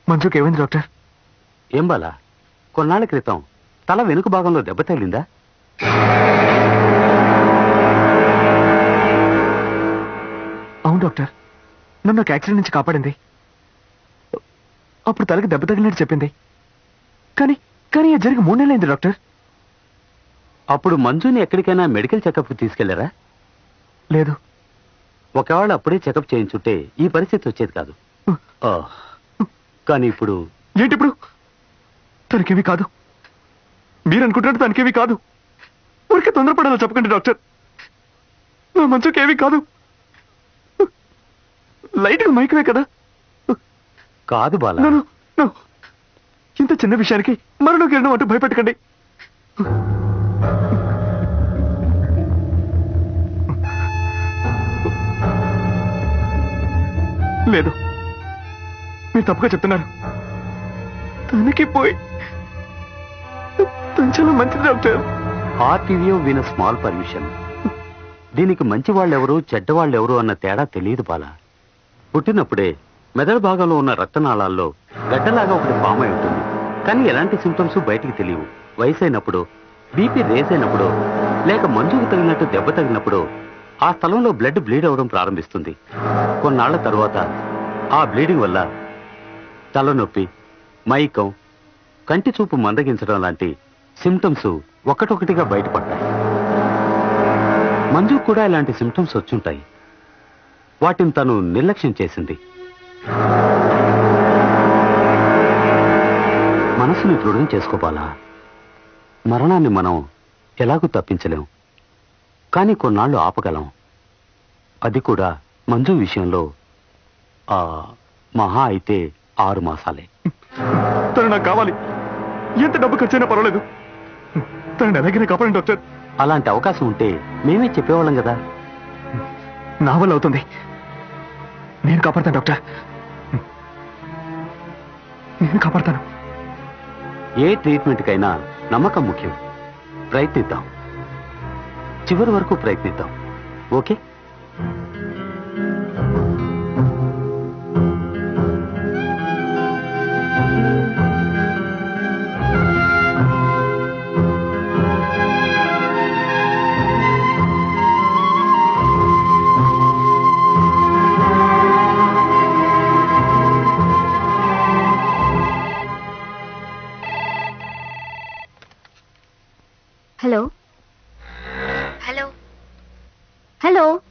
మంజుకి ఏమైంది డాక్టర్ ఏం బాలా కొన్నాళ్ల క్రితం తల వెనుక భాగంలో దెబ్బ తగిలిందా అవును డాక్టర్ నన్ను ఒక యాక్సిడెంట్ నుంచి కాపాడింది అప్పుడు తలకి దెబ్బ తగిలినట్టు చెప్పింది కానీ కానీ అది జరిగి మూడు నెలలైంది డాక్టర్ అప్పుడు మంజుని ఎక్కడికైనా మెడికల్ చెకప్ తీసుకెళ్లారా లేదు ఒకవేళ అప్పుడే చెకప్ చేయించుంటే ఈ పరిస్థితి వచ్చేది కాదు ఆ, కానీ ఇప్పుడు ఏంటి ఇప్పుడు తనకేమీ కాదు మీరు అనుకుంటున్నట్టు తనకేమీ కాదు ఊరికే తొందరపడాలో చెప్పకండి డాక్టర్ నా మంచుకేమీ కాదు లైట్గా మైకమే కదా కాదు బాలా నన్ను నన్ను ఇంత చిన్న విషయానికి మరణం కిరణం అంటూ భయపెట్టకండి లేదు మీరు తప్పుగా చెప్తున్నారు తనకి పోయి తను చాలా మంచిది డాక్టర్ ఆర్టీవీఓ విన్ స్మాల్ పర్మిషన్ దీనికి మంచి వాళ్ళెవరు చెడ్డ వాళ్ళెవరు అన్న తేడా తెలియదు బాల పుట్టినప్పుడే మెదడు భాగంలో ఉన్న రక్తనాళాల్లో గడ్డలాగా ఒకటి ఫామ్ అయి ఉంటుంది కానీ ఎలాంటి సిమ్టమ్స్ బయటికి తెలియవు వయసు అయినప్పుడు బీపీ రేస్ అయినప్పుడు లేక మంజుకు తగినట్టు దెబ్బ తగినప్పుడు ఆ స్థలంలో బ్లడ్ బ్లీడ్ అవ్వడం ప్రారంభిస్తుంది కొన్నాళ్ల తరువాత ఆ బ్లీడింగ్ వల్ల తలనొప్పి మైకం కంటి చూపు మందగించడం లాంటి సిమ్టమ్స్ ఒకటొకటిగా బయటపడ్డాయి మంజు కూడా ఇలాంటి సిమ్టమ్స్ వచ్చుంటాయి వాటిని తను నిర్లక్ష్యం చేసింది మనసుని దృఢం చేసుకోవాలా మరణాన్ని మనం ఎలాగూ తప్పించలేం కానీ కొన్నాళ్ళు ఆపగలం అది కూడా మంజు విషయంలో ఆ మహా అయితే ఆరు మాసాలే తను నాకు కావాలి ఎంత డబ్బు ఖర్చైనా పర్వాలేదు తనని ఎలాగైనా కాపాడండి డాక్టర్ అలాంటి అవకాశం ఉంటే మేమే చెప్పేవాళ్ళం కదా నా వల్ల అవుతుంది నేను కాపాడతాను డాక్టర్ నేను కాపాడతాను ఏ ట్రీట్మెంట్కైనా నమ్మకం ముఖ్యం ప్రయత్నిద్దాం చివరి వరకు ప్రయత్నిద్దాం ఓకే హలో హలో హలో